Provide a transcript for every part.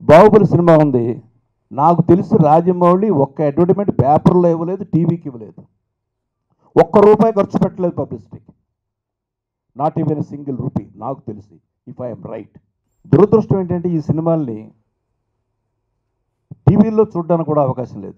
Baahubali cinema ఉంది నాకు తెలిసి రాజమౌళి ఒక్క అడ్వర్టైజ్మెంట్ పేపర్లో ఇవ్వలేదు టీవీకి ఇవ్వలేదు ఒక్క రూపాయి ఖర్చు పెట్టలేదు పబ్లిసిటీకి నాట్ ఈవెన్ సింగిల్ రూపీ నాకు తెలిసి ఇఫ్ ఐఎమ్ రైట్ దురదృష్టం ఏంటంటే ఈ సినిమాల్ని టీవీల్లో చూడడానికి కూడా అవకాశం లేదు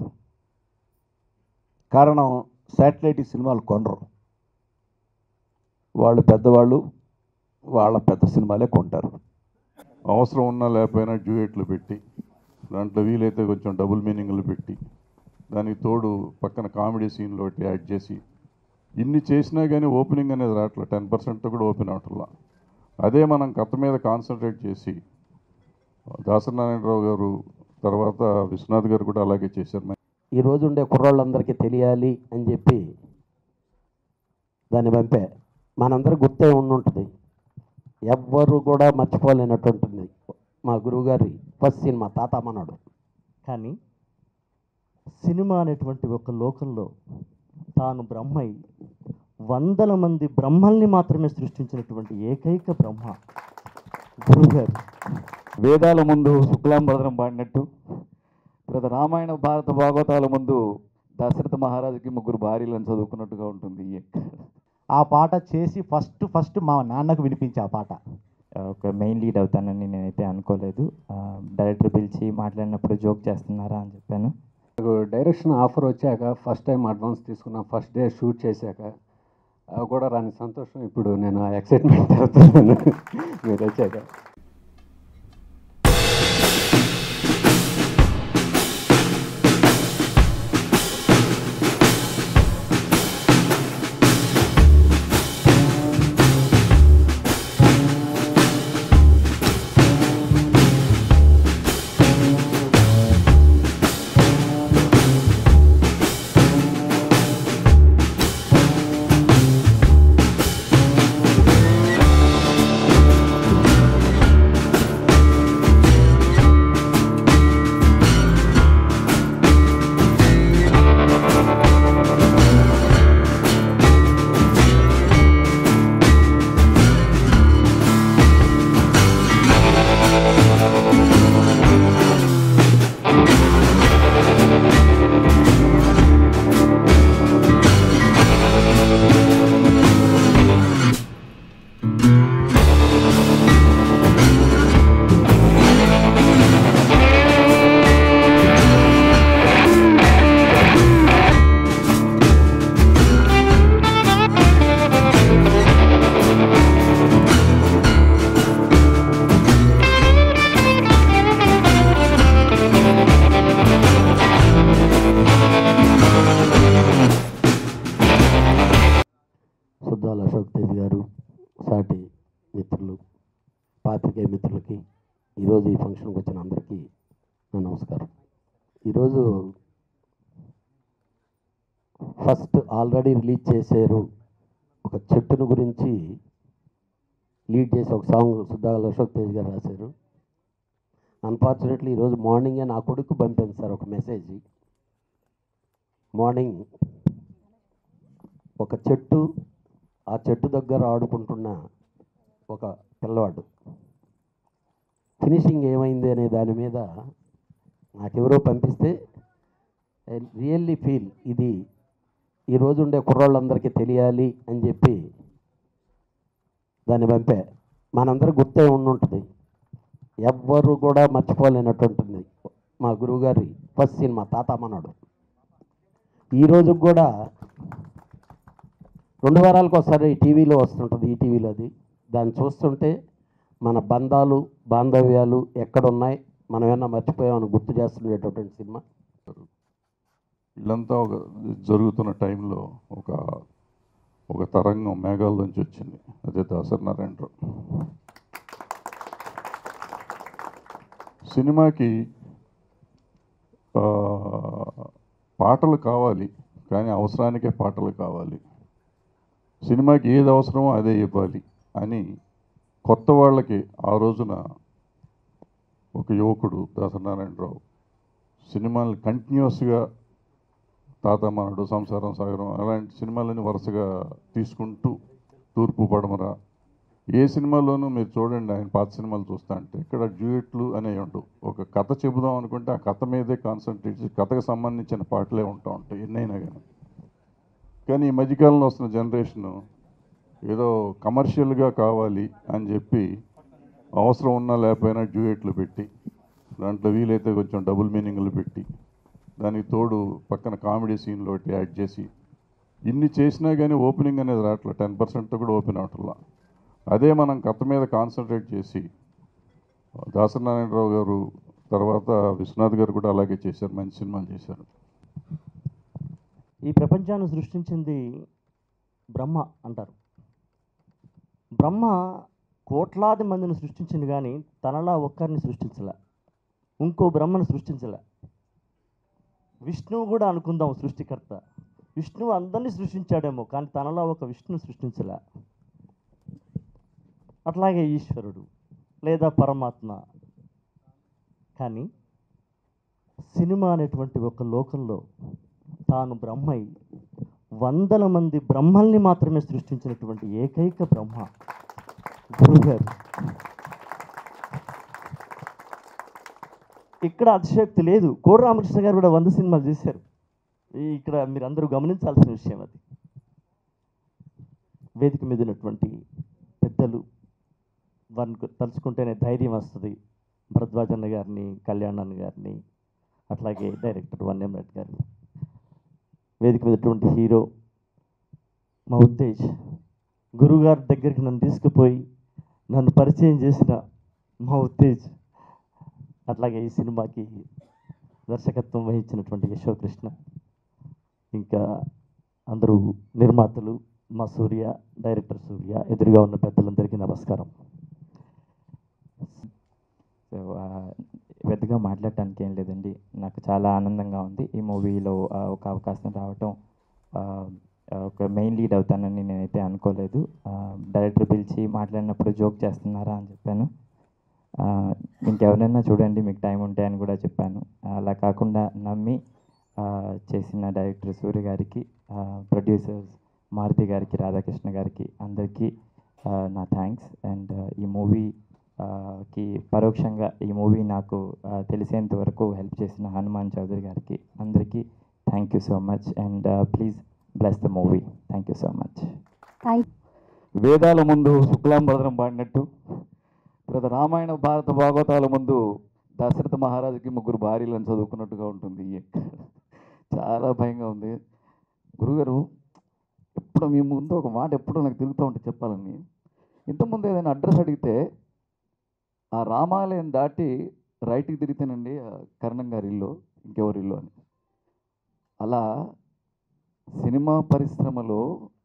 కారణం శాటిలైట్ ఈ సినిమాలు కొనరు వాళ్ళు పెద్దవాళ్ళు వాళ్ళ పెద్ద సినిమాలే కొంటారు అవసరం ఉన్నా లేకపోయినా డ్యూయెట్లు పెట్టి దాంట్లో వీలైతే కొంచెం డబుల్ మీనింగ్లు పెట్టి దానికి తోడు పక్కన కామెడీ సీన్లు ఒకటి యాడ్ చేసి ఇన్ని చేసినా కానీ ఓపెనింగ్ అనేది రావట్లేదు టెన్ పర్సెంట్ కూడా ఓపెన్ అవట్లా అదే మనం కథ మీద కాన్సన్ట్రేట్ చేసి దాసనారాయణరావు గారు తర్వాత విశ్వనాథ్ గారు కూడా అలాగే చేశారు ఈ రోజు ఉండే కుర్రోళ్ళందరికీ తెలియాలి అని చెప్పి దాన్ని పంపే మనందరూ గుర్తే ఉండుంటుంది ఎవ్వరు కూడా మర్చిపోలేనటువంటిది మా గురువుగారి ఫస్ట్ సినిమా తాత మనోడు కానీ సినిమా అనేటువంటి ఒక లోకంలో తాను బ్రహ్మై వందల మంది బ్రహ్మల్ని మాత్రమే సృష్టించినటువంటి ఏకైక బ్రహ్మ గురువుగారు వేదాల ముందు శుక్లాంబరదనం పాడినట్టు తర్వాత రామాయణ భారత భాగవతాల ముందు దశరథ మహారాజుకి ముగ్గురు భార్యలను చదువుకున్నట్టుగా ఉంటుంది ఈ ఆ పాట చేసి ఫస్ట్ ఫస్ట్ మా నాన్నకు వినిపించే ఆ పాట ఒక మెయిన్ లీడ్ అవుతానని నేనైతే అనుకోలేదు డైరెక్టర్ పిలిచి మాట్లాడినప్పుడు జోక్ చేస్తున్నారా అని చెప్పాను నాకు డైరెక్షన్ ఆఫర్ వచ్చాక ఫస్ట్ టైం అడ్వాన్స్ తీసుకున్న ఫస్ట్ డే షూట్ చేశాక ఆ కూడా రాని సంతోషం ఇప్పుడు నేను ఆ ఎక్సైట్మెంట్ అవుతున్నాను మీరు వచ్చాక సుద్దాల అశోక్ తేజ్ గారు సాటి మిత్రులు పాత్రికేయ మిత్రులకి ఈరోజు ఈ ఫంక్షన్కి వచ్చిన అందరికీ నా నమస్కారం ఈరోజు ఫస్ట్ ఆల్రెడీ రిలీజ్ చేశారు ఒక చెట్టును గురించి లీడ్ చేసి ఒక సాంగ్ సుద్దాల అశోక్ తేజ్ గారు రాశారు అన్ఫార్చునేట్లీ ఈరోజు మార్నింగే నా కొడుకు పంపాను సార్ ఒక మెసేజ్ మార్నింగ్ ఒక చెట్టు ఆ చెట్టు దగ్గర ఆడుకుంటున్న ఒక పిల్లవాడు ఫినిషింగ్ ఏమైంది అనే దాని మీద నాకెవరో పంపిస్తే రియల్లీ ఫీల్ ఇది ఈ రోజు ఉండే కుర్రోళ్ళందరికీ తెలియాలి అని చెప్పి దాన్ని పంపే మనందరూ గుర్తే ఉండుంటుంది ఎవ్వరు కూడా మర్చిపోలేనటువంటిది మా గురువుగారి ఫస్ట్ సినిమా తాత మనోడు ఈ రోజు కూడా రెండు వారాలకు ఒకసారి టీవీలో వస్తుంటుంది ఈ టీవీలో అది దాన్ని చూస్తుంటే మన బంధాలు బాంధవ్యాలు ఎక్కడున్నాయి మనం ఏమన్నా మర్చిపోయామని గుర్తు చేస్తుండేటటువంటి సినిమా వీళ్ళంతా ఒక జరుగుతున్న టైంలో ఒక ఒక తరంగం మేఘాల్లోంచి వచ్చింది అదే దాసరి నారాయణరావు సినిమాకి ఆ, పాటలు కావాలి కానీ అవసరానికే పాటలు కావాలి సినిమాకి ఏది అవసరమో అదే ఇవ్వాలి అని కొత్త వాళ్ళకి ఆ రోజున ఒక యువకుడు దాసనారాయణరావు సినిమాలు కంటిన్యూస్గా తాత మనడు సంసారం సాగరం అలాంటి సినిమాలని వరుసగా తీసుకుంటూ తూర్పు పడమర ఏ సినిమాలోనూ మీరు చూడండి ఆయన పాత సినిమాలు చూస్తా అంటే ఇక్కడ డ్యూయెట్లు అనేవి ఉండవు ఒక కథ చెబుదాం అనుకుంటే ఆ కథ మీదే కాన్సన్ట్రేట్ చేసి కథకు సంబంధించిన పాటలే ఉంటా ఉంటాయి ఎన్నైనా కానీ కానీ ఈ మధ్యకాలంలో వస్తున్న జనరేషను ఏదో కమర్షియల్గా కావాలి అని చెప్పి అవసరం ఉన్నా లేకపోయినా డ్యూయెట్లు పెట్టి దాంట్లో వీలైతే కొంచెం డబుల్ మీనింగ్లు పెట్టి దానికి తోడు పక్కన కామెడీ సీన్లు ఒకటి యాడ్ చేసి ఇన్ని చేసినా కానీ ఓపెనింగ్ అనేది రావట్లే టెన్ పర్సెంట్ కూడా ఓపెన్ అవట్లా అదే మనం కథ మీద కాన్సన్ట్రేట్ చేసి దాసనారాయణరావు గారు తర్వాత విశ్వనాథ్ గారు కూడా అలాగే చేశారు మంచి సినిమాలు చేశారు ఈ ప్రపంచాన్ని సృష్టించింది బ్రహ్మ అంటారు బ్రహ్మ కోట్లాది మందిని సృష్టించింది కానీ తనలా ఒక్కరిని సృష్టించలే ఇంకో బ్రహ్మను సృష్టించలే విష్ణువు కూడా అనుకుందాం సృష్టికర్త విష్ణువు అందరినీ సృష్టించాడేమో కానీ తనలా ఒక విష్ణువు సృష్టించలే అట్లాగే ఈశ్వరుడు లేదా పరమాత్మ కానీ సినిమా అనేటువంటి ఒక లోకంలో తాను బ్రహ్మై వందల మంది బ్రహ్మల్ని మాత్రమే సృష్టించినటువంటి ఏకైక బ్రహ్మ గురుగారు ఇక్కడ అతిశయోక్తి లేదు కోడి రామకృష్ణ గారు కూడా వంద సినిమాలు చేశారు ఈ- ఇక్కడ మీరు అందరూ గమనించాల్సిన విషయం అది వేదిక మీద ఉన్నటువంటి పెద్దలు వారిని తలుచుకుంటేనే ధైర్యం వస్తుంది భరద్వాజన్న గారిని కళ్యాణ్ గారిని అట్లాగే డైరెక్టర్ వన్యం రెడ్డి గారిని వేదిక మీద ఉన్నటువంటి హీరో మా ఉత్తేజ్ గురుగారి దగ్గరికి నన్ను తీసుకుపోయి నన్ను పరిచయం చేసిన మా ఉత్తేజ్ అట్లాగే ఈ సినిమాకి దర్శకత్వం వహించినటువంటి యశోకృష్ణ ఇంకా అందరూ నిర్మాతలు మా సూర్య డైరెక్టర్ సూర్య ఎదురుగా ఉన్న పెద్దలందరికీ నమస్కారం సో ఆ, పెద్దగా మాట్లాడటానికి ఏం లేదండి నాకు చాలా ఆనందంగా ఉంది ఈ మూవీలో ఆ, ఒక అవకాశం రావటం ఆ, ఆ, ఒక మెయిన్ లీడ్ అవుతానని నేనైతే అనుకోలేదు ఆ, డైరెక్టర్ పిలిచి మాట్లాడినప్పుడు జోక్ చేస్తున్నారా అని చెప్పాను ఆ, ఇంకెవరైనా చూడండి మీకు టైం ఉంటే అని కూడా చెప్పాను అలా కాకుండా నమ్మి ఆ, చేసిన డైరెక్టర్ సూర్య గారికి ప్రొడ్యూసర్స్ మారుతి గారికి రాధాకృష్ణ గారికి అందరికీ ఆ, నా థ్యాంక్స్ అండ్ ఈ మూవీ కి పరోక్షంగా ఈ మూవీ నాకు ఆ, తెలిసేంత వరకు హెల్ప్ చేసిన హనుమాన్ చౌదరి గారికి అందరికీ thank you so much and please bless the movie thank you so much వేదాల ముందు శుక్లాంబరదనం పాడినట్టు తర్వాత రామాయణ భారత భాగవతాల ముందు దశరథ మహారాజుకి ముగ్గురు భార్యలను చదువుకున్నట్టుగా ఉంటుంది ఈ యొక్క. చాలా భయంగా ఉంది గురుగారు ఎప్పుడు మీ ముందు ఒక మాట ఎప్పుడూ నాకు తిరుగుతూ ఉంటే చెప్పాలని ఇంతకుముందు ఏదైనా అడ్రస్ అడిగితే ఆ రామాలయం దాటి రైట్కి తిరిగితేనండి ఆ కరణం గారి ఇల్లు ఇంకెవరి ఇల్లు అని అలా సినిమా పరిశ్రమలో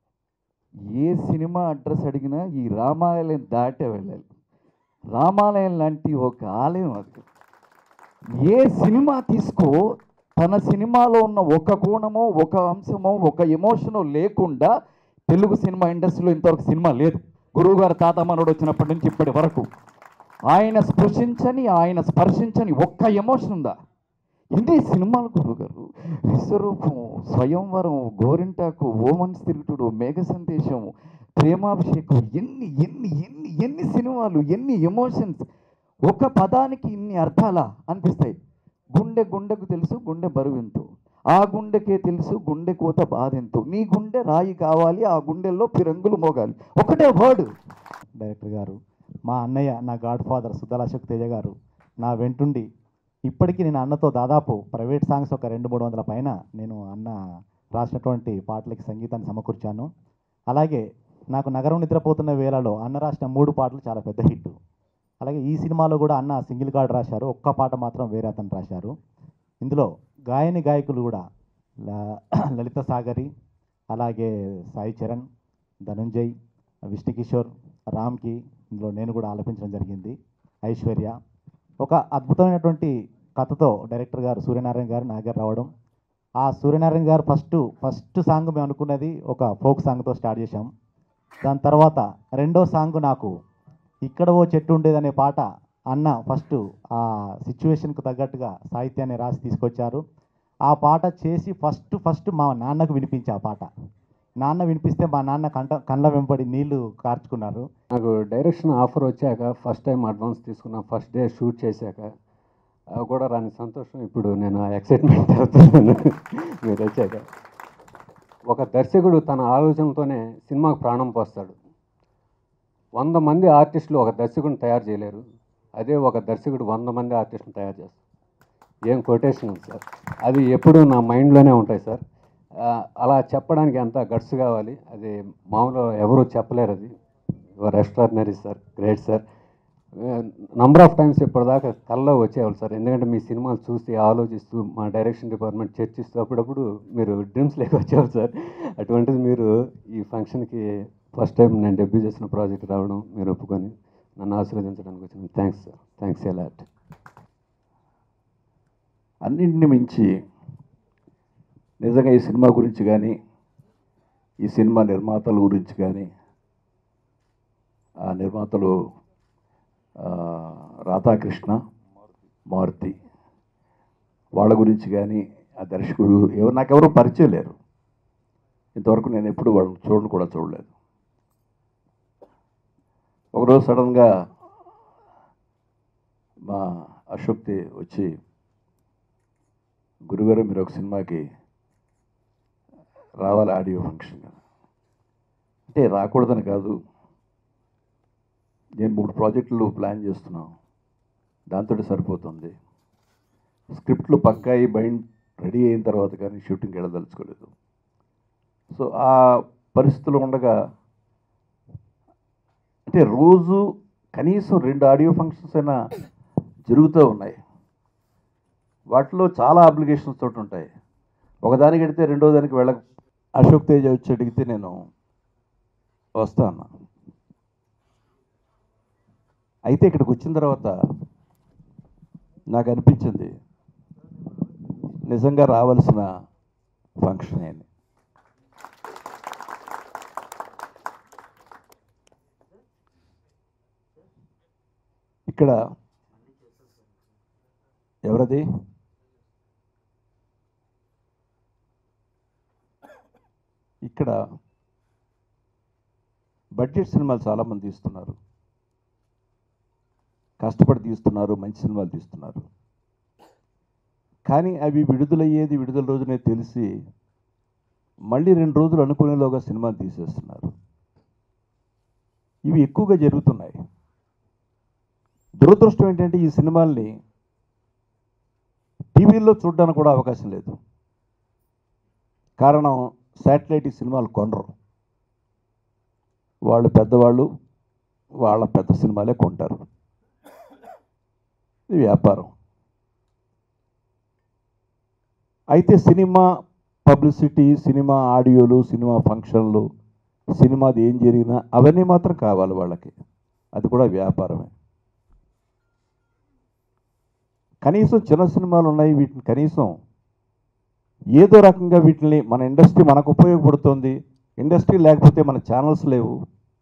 ఏ సినిమా అడ్రస్ అడిగినా ఈ రామాలయం దాటే వెళ్ళాలి రామాలయం లాంటి ఒక ఆలయం అది ఏ సినిమా తీసుకో తన సినిమాలో ఉన్న ఒక కోణమో ఒక అంశమో ఒక ఎమోషనో లేకుండా తెలుగు సినిమా ఇండస్ట్రీలో ఇంతవరకు సినిమా లేదు గురువుగారు తాత మనోడు వచ్చినప్పటి నుంచి ఇప్పటి వరకు ఆయన స్పృశించని ఆయన స్పర్శించని ఒక్క ఎమోషన్ ఉందా ఇదే సినిమాలు గురుగారు విశ్వరూపం స్వయంవరం గోరింటాకు ఓమన్స్ తిరుగుతుడు మేఘ సందేశం ప్రేమాభిషేకం ఎన్ని ఎన్ని ఎన్ని ఎన్ని సినిమాలు ఎన్ని ఎమోషన్స్ ఒక పదానికి ఇన్ని అర్థాలా అనిపిస్తాయి గుండె గుండెకు తెలుసు గుండె బరువెంతో ఆ గుండెకే తెలుసు గుండె కోత బాధెంతో నీ గుండె రాయి కావాలి ఆ గుండెల్లో పిరంగులు మోగాలి ఒకటే వర్డ్ డైరెక్టర్ గారు మా అన్నయ్య నా గాడ్ ఫాదర్ సుద్దల అశోక్ తేజ గారు నా వెంటుండి ఇప్పటికీ నేను అన్నతో దాదాపు ప్రైవేట్ సాంగ్స్ ఒక రెండు మూడు వందల పైన నేను అన్న రాసినటువంటి పాటలకి సంగీతాన్ని సమకూర్చాను అలాగే నాకు నగరం నిద్రపోతున్న వేళలో అన్న రాసిన మూడు పాటలు చాలా పెద్ద హిట్ అలాగే ఈ సినిమాలో కూడా అన్న సింగిల్ కార్డ్ రాశారు ఒక్క పాట మాత్రం వేరే అతను రాశారు ఇందులో గాయని గాయకులు కూడా ల- లలిత సాగరి అలాగే సాయి చరణ్ ధనుంజయ్ విష్ణు కిషోర్ రామ్కి ఇందులో నేను కూడా ఆలపించడం జరిగింది ఐశ్వర్య ఒక అద్భుతమైనటువంటి కథతో డైరెక్టర్ గారు సూర్యనారాయణ గారు నా దగ్గర రావడం ఆ సూర్యనారాయణ గారు ఫస్ట్ ఫస్ట్ సాంగ్ మేము అనుకున్నది ఒక ఫోక్ సాంగ్తో స్టార్ట్ చేశాం దాని తర్వాత రెండో సాంగ్ నాకు ఇక్కడ ఓ చెట్టు ఉండేదనే పాట అన్న ఫస్ట్ ఆ సిచ్యువేషన్కు తగ్గట్టుగా సాహిత్యాన్ని రాసి తీసుకొచ్చారు ఆ పాట చేసి ఫస్ట్ ఫస్ట్ మా నాన్నకు వినిపించే ఆ పాట నాన్న వినిపిస్తే మా నాన్న కంట కళ్ళ వెంబడి నీళ్లు కార్చుకున్నారు నాకు డైరెక్షన్ ఆఫర్ వచ్చాక ఫస్ట్ టైం అడ్వాన్స్ తీసుకున్న ఫస్ట్ డే షూట్ చేశాక ఆ కూడా రాని సంతోషం ఇప్పుడు నేను ఆ ఎక్సైట్మెంట్ అవుతున్నాను మీరు వచ్చాక ఒక దర్శకుడు తన ఆలోచనతోనే సినిమాకు ప్రాణం పోస్తాడు వంద మంది ఆర్టిస్టులు ఒక దర్శకుడిని తయారు చేయలేరు అదే ఒక దర్శకుడు వంద మంది ఆర్టిస్టుని తయారు చేస్తారు ఏం కొటేషన్ సార్ అది ఎప్పుడూ నా మైండ్లోనే ఉంటాయి సార్ ఆ, అలా చెప్పడానికి ఎంత గట్స్ కావాలి అది మామూలు ఎవరు చెప్పలేరు అది your extraordinary sir great sir number of times ఇప్పటిదాకా కల్లో వచ్చేవాళ్ళు సార్ ఎందుకంటే మీ సినిమాలు చూసి ఆలోచిస్తూ మా డైరెక్షన్ డిపార్ట్మెంట్ చర్చిస్తూ అప్పుడప్పుడు మీరు డ్రీమ్స్ లేక వచ్చేవాళ్ళు సార్ అటువంటిది మీరు ఈ ఫంక్షన్కి ఫస్ట్ టైం నేను డెబ్యూ చేసిన ప్రాజెక్ట్ రావడం మీరు ఒప్పుకొని నన్ను ఆశీర్వదించడానికి వచ్చిన థ్యాంక్స్ సార్ థ్యాంక్స్ ఎలాట్ అన్నింటిని మించి నిజంగా ఈ సినిమా గురించి కానీ ఈ సినిమా నిర్మాతల గురించి కానీ ఆ నిర్మాతలు ఆ, రాధాకృష్ణ మారుతి వాళ్ళ గురించి కానీ ఆ దర్శకుడు ఎవరు నాకెవరూ పరిచయం లేరు ఇంతవరకు నేను ఎప్పుడు వాళ్ళని చూడను కూడా చూడలేదు ఒకరోజు సడన్గా మా అశోక్తి వచ్చి గురుగారు మీరు ఒక సినిమాకి రావాలి ఆడియో ఫంక్షన్ అంటే రాకూడదని కాదు నేను మూడు ప్రాజెక్టులు ప్లాన్ చేస్తున్నాం దాంతో సరిపోతుంది స్క్రిప్ట్లు పక్కాయి బైండ్ రెడీ అయిన తర్వాత కానీ షూటింగ్కి వెళ్ళదలుచుకోలేదు సో ఆ పరిస్థితులు ఉండగా అంటే రోజు కనీసం రెండు ఆడియో ఫంక్షన్స్ అయినా జరుగుతూ ఉన్నాయి వాటిలో చాలా అప్లికేషన్స్ తోటి ఉంటాయి ఒకదానికి అడిగితే రెండో దానికి వెళ్ళక అశోక్ తేజ వచ్చి అడిగితే నేను వస్తాను అయితే ఇక్కడికి వచ్చిన తర్వాత నాకు అనిపించింది నిజంగా రావాల్సిన ఫంక్షన్ అని ఇక్కడ ఎవరది ఇక్కడ బడ్జెట్ సినిమాలు చాలామంది తీస్తున్నారు కష్టపడి తీస్తున్నారు మంచి సినిమాలు తీస్తున్నారు కానీ అవి విడుదలయ్యేది విడుదల రోజునే తెలిసి మళ్ళీ రెండు రోజులు అనుకునేలోగా సినిమాలు తీసేస్తున్నారు ఇవి ఎక్కువగా జరుగుతున్నాయి దురదృష్టం ఏంటంటే ఈ సినిమాల్ని టీవీల్లో చూడడానికి కూడా అవకాశం లేదు కారణం శాటిలైట్ ఈ సినిమాలు కొనరు వాళ్ళు పెద్దవాళ్ళు వాళ్ళ పెద్ద సినిమాలే కొంటారు ఇది వ్యాపారం అయితే సినిమా పబ్లిసిటీ సినిమా ఆడియోలు సినిమా ఫంక్షన్లు సినిమాది ఏం జరిగినా అవన్నీ మాత్రం కావాలి వాళ్ళకి అది కూడా వ్యాపారమే కనీసం చిన్న సినిమాలు ఉన్నాయి వీటిని కనీసం ఏదో రకంగా వీటిని మన ఇండస్ట్రీ మనకు ఉపయోగపడుతుంది ఇండస్ట్రీ లేకపోతే మన ఛానల్స్ లేవు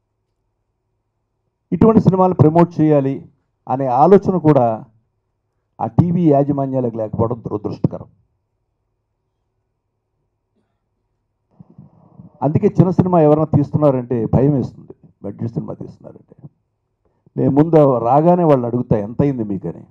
ఇటువంటి సినిమాలు ప్రమోట్ చేయాలి అనే ఆలోచన కూడా ఆ టీవీ యాజమాన్యాలకు లేకపోవడం దురదృష్టకరం అందుకే చిన్న సినిమా ఎవరైనా తీస్తున్నారంటే భయం వేస్తుంది బడ్జెట్ సినిమా తీస్తున్నారంటే నేను ముందు రాగానే వాళ్ళు అడుగుతా ఎంత అయింది మీకని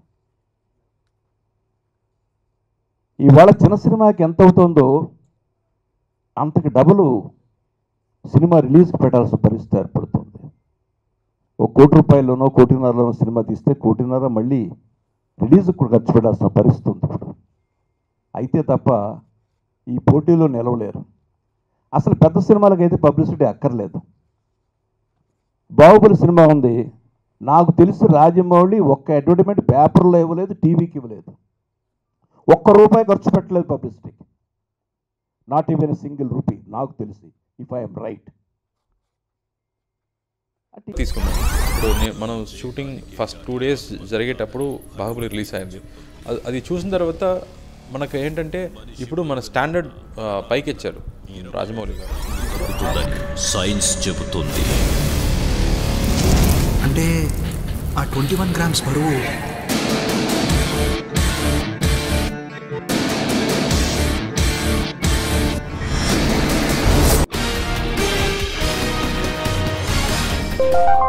ఇవాళ చిన్న సినిమాకి ఎంత అవుతుందో అంతకు డబులు సినిమా రిలీజ్కి పెట్టాల్సిన పరిస్థితి ఏర్పడుతుంది ఒక కోటి రూపాయల్లోనో కోటిన్నరలోనో సినిమా తీస్తే కోటిన్నర మళ్ళీ రిలీజ్కి కూడా ఖర్చు పెట్టాల్సిన పరిస్థితి ఉంది ఇప్పుడు అయితే తప్ప ఈ పోటీలో నిలవలేరు అసలు పెద్ద సినిమాలకైతే పబ్లిసిటీ అక్కర్లేదు బాహుబలి సినిమా ఉంది నాకు తెలిసి రాజమౌళి ఒక్క అడ్వర్టైజ్మెంట్ పేపర్లో ఇవ్వలేదు టీవీకి ఇవ్వలేదు ఒక్క రూపాయి ఖర్చు పెట్టలేదు పబ్లిసిటీకి నాట్ ఈవెన్ సింగిల్ రూపీ నాకు తెలిసి ఇఫ్ ఐఎమ్ రైట్ తీసుకున్నాం ఇప్పుడు నే- మనం షూటింగ్ ఫస్ట్ టూ డేస్ జరిగేటప్పుడు బాహుబలి రిలీజ్ అయింది అది- అది చూసిన తర్వాత మనకు ఏంటంటే ఇప్పుడు మన స్టాండర్డ్ పైకి ఇచ్చారు రాజమౌళి గారు చెబుతుందని సైన్స్ చెబుతుంది అంటే ఆ ట్వంటీ వన్ గ్రామ్స్ బరువు టీవీ